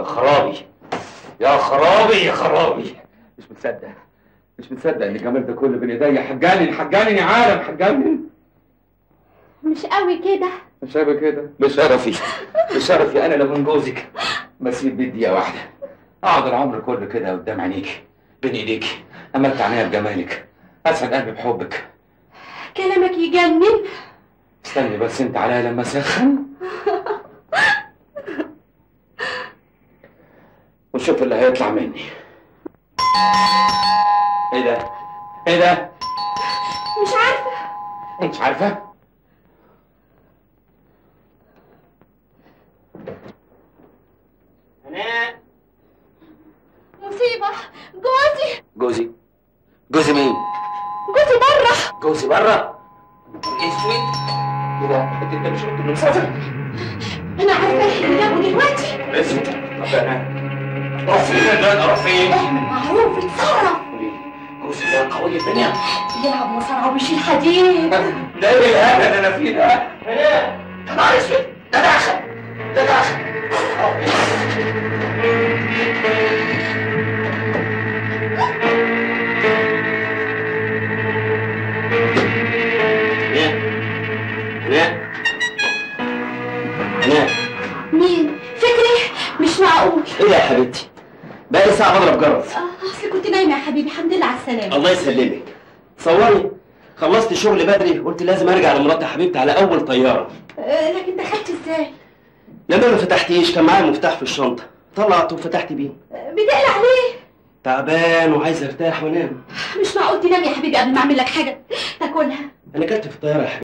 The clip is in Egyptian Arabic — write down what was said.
خرابي يا خرابي يا خرابي مش مصدق مش مصدق ان الجمال ده كله بين ايديا حجانن حجانن يا عالم حجانن مش قوي كده مش شايفه كده بشرفي بشرفي انا لو من جوزك ما اسيب بيه دقيقه واحده اقعد العمر كله كده قدام عينيك بين ايديك امتع عينيا بجمالك اسعد قلبي بحبك كلامك يجنن استني بس انت عليا لما اسخن وشوف اللي هيطلع مني ايه ده ايه ده مش عارفه انت عارفه هناء مصيبه جوزي جوزي جوزي مين جوزي بره جوزي بره اسود ايه ده انت انت مش قلت انه مسافر انا عارفه اللي جابه دلوقتي اسود طب انا اروح فين ده اروح فين اعمل معروف اتصرف جوزي ده قوي الدنيا يلعب مصارعه ويشيل حديد ده ايه الهبل اللي انا فيه ده هنا يا نهار اسود ده داخل ده داخل هناء هناء هناء مين فكري مش معقول ايه يا حبيبتي بقالي ساعة بضرب جرس آه، اصل كنت نايمه يا حبيبي الحمد لله على السلامه الله يسلمك صوري خلصت شغل بدري قلت لازم ارجع لمراتي حبيبتي على اول طيارة آه، لكن دخلت ازاي لما ما فتحتيش كان معايا المفتاح في الشنطة طلعته وفتحت بيه آه، بتقلق عليه تعبان وعايز ارتاح وانام مش معقول تنام يا حبيبي قبل ما اعمل لك حاجه تاكلها انا كنت في الطيارة يا حبيبتي